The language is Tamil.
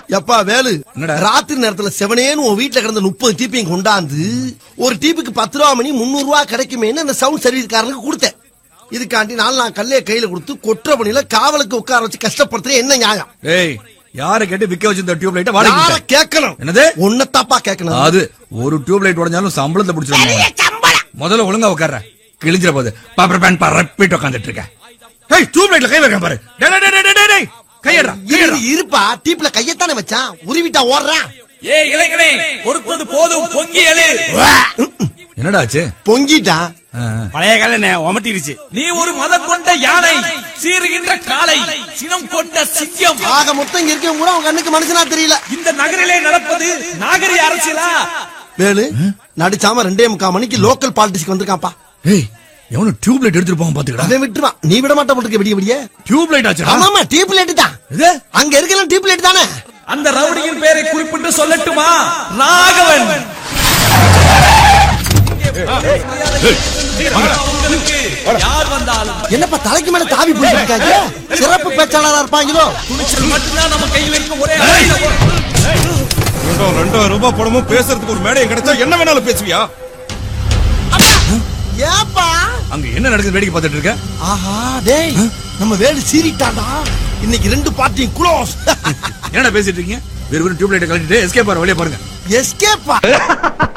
எப்பா வேலு என்னடா? ராத்திரி நேரத்துல செவனேன்னு உன் வீட்டுல கிடந்த முப்பது டீப்பையும் கொண்டாந்து ஒரு டீப்புக்கு பத்து ரூபா மணி முந்நூறு ரூபா கிடைக்குமேன்னு அந்த சவுண்ட் சர்வீஸ்காரனுக்கு கொடுத்தேன் இதுக்காண்டி நாலு நான் கல்லைய கையில கொடுத்து கொற்ற பணியில காவலுக்கு உட்கார வச்சு கஷ்டப்படுத்துறது என்ன நியாயம் ஏய் யார கேட்டு விக்க வச்சிருந்த டியூப் லைட்ட வாடகை யார விட்ட? கேட்கணும் என்னது? உன்னத்தாப்பா கேட்கணும் அது ஒரு டியூப் லைட் உடைஞ்சாலும் சம்பளத்தை பிடிச்சிருவாங்க முதல்ல ஒழுங்கா உட்கார்ற கிழிஞ்சிர போது பாப்பர் பேன் பரப்பிட்டு உட்காந்துட்டு இருக்க ஏய் டியூப் லைட்ல கை வைக்க பாரு டேய், டேய், டேய், டேய், டேய். கையடா இரு, இருப்பா டீப்ல கையத்தானே வச்சான் உருவிட்டா ஓடுறான் ஏ இளைஞனே பொறுத்தது போதும் பொங்கி எழு என்னடா ஆச்சு பொங்கிட்டான் ஆ, ஆ. பழைய கால உமட்டிருச்சு நீ ஒரு மதம் கொண்ட யானை சீறுகின்ற காளை சினம் கொண்ட சிங்கம் ஆக மொத்தம் இங்க இருக்கவங்க கூட உங்க கண்ணுக்கு மனுஷனா தெரியல இந்த நகரிலே நடப்பது நாகரிக அரசியலா வேலு நடிச்சாம ரெண்டே முக்கால் மணிக்கு லோக்கல் பாலிட்டிக்ஸ்க்கு வந்திருக்கான்ப்பா ஏய் எவனும் டியூப் லைட் எடுத்துட்டு போவான் பாத்துக்கடா அவன் விட்டுருவான் நீ விட மாட்டா போட்டுக்க விடிய விடிய டியூப் லைட் ஆச்சுடா ஆமாமா டீப் லைட் தான் இது அங்க இருக்கலாம் டீப் லைட் தானே அந்த ரவுடியின் பேரை குறிப்பிட்டு சொல்லட்டுமா ராகவன் உங்களுக்கு யார் வந்தாலும் என்னப்பா தலைக்கு மேல தாவி போயிட்டு இருக்காங்க சிறப்பு பேச்சாளரா இருப்பாங்களோ துணிச்சல் மட்டும்தான் நம்ம கையில் இருக்கும் ஒரே ஆயுதம். ரெண்டாயிரம் ரெண்டாயிரம் ரூபாய் பணமும் பேசுறதுக்கு ஒரு மேடையை கிடைச்சா என்ன வேணாலும் பேசுவியா ஏப்பா அங்க என்ன நடக்குது வேடிக்கை பார்த்துட்டு இருக்க ஆஹா டேய் நம்ம வேலு சீறிட்டாடா இன்னைக்கு ரெண்டு பார்ட்டியும் க்ளோஸ் என்னடா பேசிட்டு இருக்கீங்க வெறும் டியூப் லைட்டை கழட்டிட்டு எஸ்கேப் ஆற வழியா பாருங்க எஸ்கேப்பா